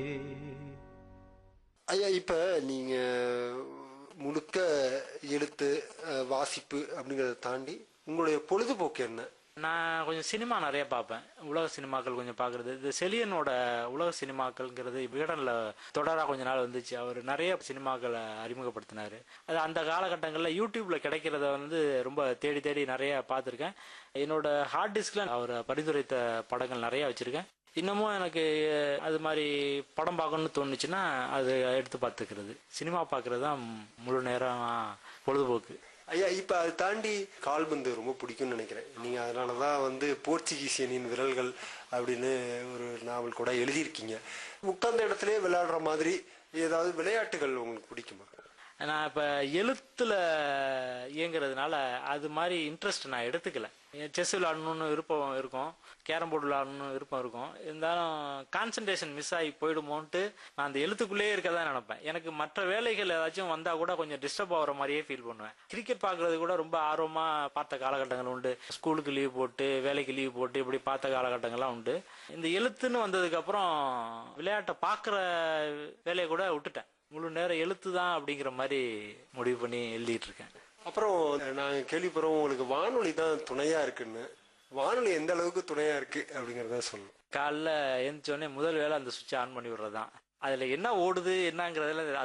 ஐயா இப்ப நீங்க முழுக்க எழுத்து அஹ், வாசிப்பு அப்படிங்கறத தாண்டி உங்களுடைய பொழுதுபோக்கு என்ன நான் கொஞ்சம் சினிமா நிறைய பார்ப்பேன் உலக சினிமாக்கள் கொஞ்சம் பார்க்குறது இது செலியனோட உலக சினிமாக்கள்ங்கிறது விகடனில் தொடராக கொஞ்ச நாள் வந்துச்சு அவர் நிறைய சினிமாக்களை அறிமுகப்படுத்தினார் அது அந்த காலகட்டங்களில் யூடியூப்பில் கிடைக்கிறத வந்து ரொம்ப தேடி தேடி நிறைய பார்த்துருக்கேன் என்னோட ஹார்ட் டிஸ்கில் அவர் பரிந்துரைத்த படங்கள் நிறைய வச்சுருக்கேன் இன்னமும் எனக்கு அது மாதிரி படம் பார்க்கணும்னு தோணுச்சுன்னா அது எடுத்து பார்த்துக்கிறது சினிமா பார்க்குறது தான் முழு நேரம் பொழுதுபோக்கு ஐயா இப்ப அதை தாண்டி கால்பந்து ரொம்ப பிடிக்கும்னு நினைக்கிறேன் நீங்க அதனாலதான் வந்து போர்ச்சுகீசியனின் விரல்கள் அப்படின்னு ஒரு நாவல் கூட எழுதியிருக்கீங்க உட்கார்ந்த இடத்துல விளையாடுற மாதிரி ஏதாவது விளையாட்டுகள் உங்களுக்கு பிடிக்குமா நான் இப்போ எழுத்துல இயங்குறதுனால அது மாதிரி இன்ட்ரெஸ்ட் நான் எடுத்துக்கல செஸ் விளாடணும்னு விருப்பம் இருக்கும் கேரம் போர்டு விளாடணும்னு விருப்பம் இருக்கும் இருந்தாலும் கான்சன்ட்ரேஷன் மிஸ் ஆகி போயிடுமோன்ட்டு நான் அந்த எழுத்துக்குள்ளேயே இருக்க தான் நினைப்பேன் எனக்கு மற்ற வேலைகள் ஏதாச்சும் வந்தால் கூட கொஞ்சம் டிஸ்டர்ப் ஆகிற மாதிரியே ஃபீல் பண்ணுவேன் கிரிக்கெட் பார்க்கறது கூட ரொம்ப ஆர்வமாக பார்த்த காலகட்டங்கள் உண்டு ஸ்கூலுக்கு லீவ் போட்டு வேலைக்கு லீவ் போட்டு இப்படி பார்த்த காலகட்டங்கள்லாம் உண்டு இந்த எழுத்துன்னு வந்ததுக்கப்புறம் விளையாட்டை பார்க்குற வேலையை கூட விட்டுட்டேன் முழு நேரம் எழுத்து தான் அப்படிங்கிற மாதிரி முடிவு பண்ணி எழுதிட்டு இருக்கேன் அப்புறம் நாங்க கேள்விப்படுறோம் உங்களுக்கு வானொலி தான் துணையா இருக்குன்னு வானொலி எந்த அளவுக்கு துணையா இருக்கு அப்படிங்கறத சொல்லணும் காலைல எழுந்திரிச்சோடனே முதல் வேலை அந்த சுவிட்சை ஆன் பண்ணி விடுறது தான் அதில் என்ன ஓடுது என்னங்கிறதுல